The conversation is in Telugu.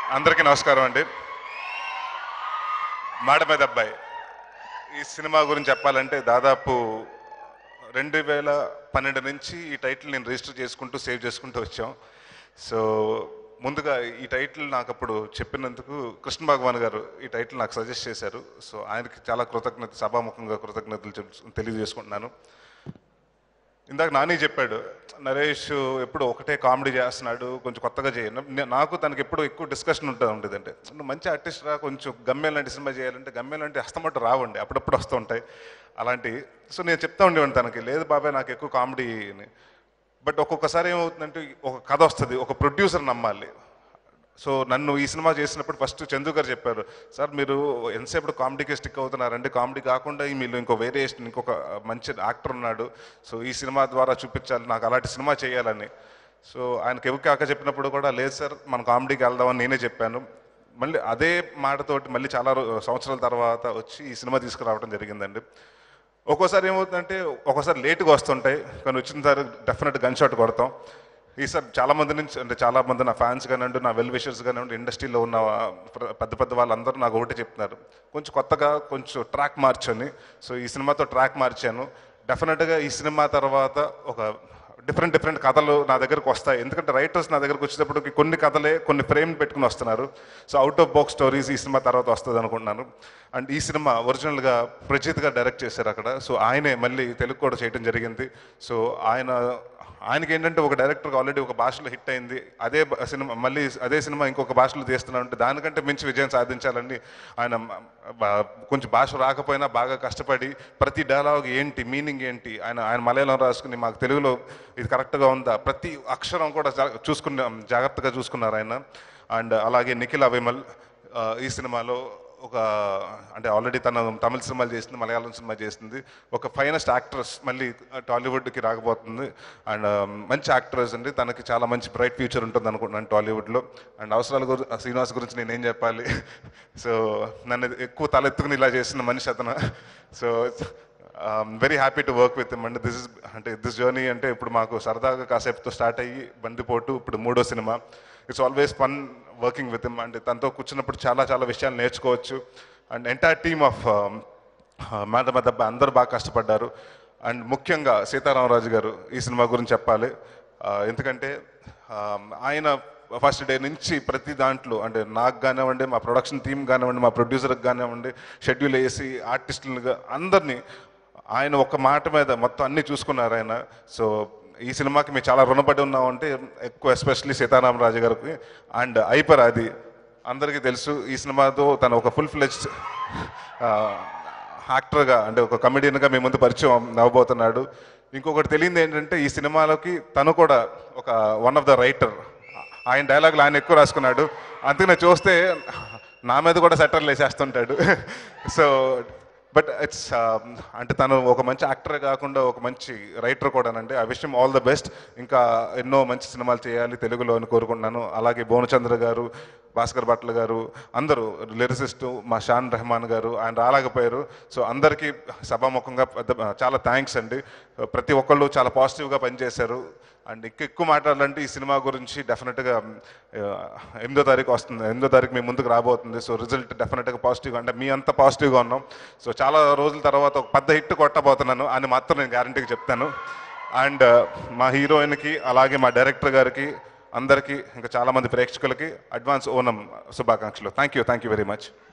అందరికీ నమస్కారం అండి మాడ మీద అబ్బాయి ఈ సినిమా గురించి చెప్పాలంటే దాదాపు రెండు వేల పన్నెండు నుంచి ఈ టైటిల్ నేను రిజిస్టర్ చేసుకుంటూ సేవ్ చేసుకుంటూ వచ్చాం సో ముందుగా ఈ టైటిల్ నాకు అప్పుడు చెప్పినందుకు కృష్ణ భగవాన్ గారు ఈ టైటిల్ నాకు సజెస్ట్ చేశారు సో ఆయనకి చాలా కృతజ్ఞత సభాముఖంగా కృతజ్ఞతలు చెప్- తెలియజేసుకుంటున్నాను ఇందాక నాని చెప్పాడు నరేష్ ఎప్పుడు ఒకటే కామెడీ చేస్తున్నాడు కొంచెం కొత్తగా చేయను నే- నాకు తనకి ఎప్పుడు ఎక్కువ డిస్కషన్ ఉంటుంది ఉండేదంటే నువ్వు మంచి ఆర్టిస్ట్ రా కొంచెం గమ్యం లాంటి సినిమా చేయాలంటే గమ్యం లాంటి హస్తమట్టు రావండి అప్పుడప్పుడు వస్తూ ఉంటాయి అలాంటి సో నేను చెప్తా ఉండేవాడిని తనకి లేదు బాబాయ్ నాకు ఎక్కువ కామెడీ అని బట్ ఒక్కొక్కసారి ఏమవుతుందంటే ఒక కథ వస్తుంది ఒక ప్రొడ్యూసర్ నమ్మాలి సో నన్ను ఈ సినిమా చేసినప్పుడు ఫస్ట్ చందు గారు చెప్పారు సార్ మీరు ఎంతసేపు కామెడీకి స్టిక్ అవుతున్నారంటే కామెడీ కాకుండా ఈ మీరు ఇంకో వేరియేషన్ ఇంకొక మంచి యాక్టర్ ఉన్నాడు సో ఈ సినిమా ద్వారా చూపించాలి నాకు అలాంటి సినిమా చేయాలని సో ఆయనకి ఎవరికి కాక చెప్పినప్పుడు కూడా లేదు సార్ మన కామెడీకి వెళ్దామని నేనే చెప్పాను మళ్ళీ అదే మాటతోటి మళ్ళీ చాలా రో- సంవత్సరాల తర్వాత వచ్చి ఈ సినిమా తీసుకురావడం జరిగిందండి ఒక్కోసారి ఏమవుతుందంటే ఒక్కోసారి లేట్గా వస్తుంటాయి కానీ వచ్చిన సార్ డెఫినెట్ గన్ షాట్ కొడతాం ఈసారి చాలా మంది నుంచి అంటే చాలా మంది నా ఫ్యాన్స్ కానివ్వండి నా వెల్ విషర్స్ కానివ్వండి ఇండస్ట్రీలో ఉన్న ప్ర- పెద్ద పెద్ద వాళ్ళందరూ నాకు ఒకటి చెప్తున్నారు కొంచెం కొత్తగా కొంచెం ట్రాక్ మార్చని సో ఈ సినిమాతో ట్రాక్ మార్చాను డెఫినెట్గా ఈ సినిమా తర్వాత ఒక డిఫరెంట్ డిఫరెంట్ కథలు నా దగ్గరకు వస్తాయి ఎందుకంటే రైటర్స్ నా దగ్గరకు వచ్చేటప్పటికి కొన్ని కథలే కొన్ని ఫ్రేమ్ పెట్టుకుని వస్తున్నారు so out of box stories ఈ సినిమా తర్వాత వస్తుంది అనుకుంటున్నాను అండ్ ఈ సినిమా ఒరిజినల్గా ప్రజిత్ గారు డైరెక్ట్ చేశారు అక్కడ సో ఆయనే మళ్ళీ తెలుగు కూడా చేయడం జరిగింది సో ఆయన ఆయనకి ఏంటంటే ఒక డైరెక్టర్కి ఆల్రెడీ ఒక భాషలో హిట్ అయింది అదే బ- సినిమా మళ్ళీ అదే సినిమా ఇంకొక భాషలో తీస్తున్నాడు అంటే దానికంటే మించి విజయం సాధించాలని ఆయన మ- బా- కొంచెం భాష రాకపోయినా బాగా కష్టపడి ప్రతి డైలాగ్ ఏంటి మీనింగ్ ఏంటి ఆయన ఆయన మలయాళం రాసుకుని మాకు తెలుగులో ఇది కరెక్ట్గా ఉందా ప్రతి అక్షరం కూడా జా- చూసుకున్న జాగ్రత్తగా చూసుకున్నారు ఆయన అండ్ అలాగే నిఖిల్ అవిమల్ ఆ, ఈ సినిమాలో ఒక అంటే ఆల్రెడీ తను తమిళ సినిమాలు చేసింది మలయాళం సినిమా చేసింది ఒక ఫైనెస్ట్ యాక్ట్రెస్ మళ్ళీ టాలీవుడ్కి రాకపోతుంది అండ్ మంచి యాక్ట్రెస్ అండి తనకి చాలా మంచి బ్రైట్ ఫ్యూచర్ ఉంటుంది అనుకుంటున్నాను టాలీవుడ్లో అండ్ అవసరాల గురి శ్రీనివాస్ గురించి నేనేం చెప్పాలి సో నన్ను ఎక్కువ తలెత్తుకుని ఇలా చేసిన మనిషి అతను so very happy to work with అండి దిస్ ఇస్ అంటే దిస్ జర్నీ అంటే ఇప్పుడు మాకు సరదాగా కాసేపుతో స్టార్ట్ అయ్యి బందిపోటు ఇప్పుడు మూడో cinema it's always fun working with him అంటే తనతో కూర్చున్నప్పుడు చాలా చాలా విషయాలు నేర్చుకోవచ్చు అండ్ ఎంటైర్ టీమ్ ఆఫ్ మేడ మదబ్బ అందరూ బాగా కష్టపడ్డారు అండ్ ముఖ్యంగా సీతారామరాజు గారు ఈ సినిమా గురించి చెప్పాలి ఆ, ఎందుకంటే ఆ, ఆయన ఫస్ట్ డే నుంచి ప్రతి దాంట్లో అంటే నాకు కానివ్వండి మా ప్రొడక్షన్ టీం కానివ్వండి మా ప్రొడ్యూసర్కి కానివ్వండి షెడ్యూల్ వేసి ఆర్టిస్టులుగా అందరినీ ఆయన ఒక మాట మీద మొత్తం అన్ని చూసుకున్నారు ఆయన సో ఈ సినిమాకి మేము చాలా రుణపడి ఉన్నామంటే ఎక్కువ ఎస్పెషల్లీ సీతారామరాజు గారికి అండ్ ఐపర్ అది అందరికీ తెలుసు ఈ సినిమాతో తను ఒక ఫుల్ ఫ్లెజ్డ్ యాక్టర్గా అంటే ఒక కమెడియన్గా మీ ముందు పరిచయం నవ్వబోతున్నాడు ఇంకొకటి తెలియంది ఏంటంటే ఈ సినిమాలోకి తను కూడా ఒక వన్ ఆఫ్ ద రైటర్ ఆయన డైలాగులు ఆయన ఎక్కువ రాసుకున్నాడు అందుకనే చూస్తే నా మీద కూడా సెటర్లు వేసేస్తుంటాడు సో బట్ ఇట్స్ అంటే తను ఒక మంచి యాక్టరే కాకుండా ఒక మంచి రైటర్ కూడానండి ఆ విషయం ఆల్ ద బెస్ట్ ఇంకా ఎన్నో మంచి సినిమాలు చేయాలి తెలుగులో అని కోరుకుంటున్నాను అలాగే భువనచంద్ర గారు భాస్కర్ భట్ల గారు అందరూ లిరిసిస్ట్ మా షాన్ రెహమాన్ గారు ఆయన రాలేకపోయారు సో అందరికీ సభాముఖంగా పెద్ద చాలా థ్యాంక్స్ అండి ప్రతి ఒక్కళ్ళు చాలా పాజిటివ్గా పనిచేశారు అండ్ ఇంకా ఎక్కువ మాట్లాడాలంటే ఈ సినిమా గురించి డెఫినెట్గా ఎనిమిదో తారీఖు వస్తుంది ఎనిమిదో తారీఖు మీ ముందుకు రాబోతుంది సో రిజల్ట్ డెఫినెట్గా పాజిటివ్గా అంటే మీ అంతా పాజిటివ్గా ఉన్నాం సో చాలా రోజుల తర్వాత ఒక పెద్ద హిట్ కొట్టబోతున్నాను అని మాత్రం నేను గ్యారంటీగా చెప్తాను అండ్ మా హీరోయిన్కి అలాగే మా డైరెక్టర్ గారికి అందరికీ ఇంకా చాలామంది ప్రేక్షకులకి అడ్వాన్స్ ఓనం శుభాకాంక్షలు thank you thank you very much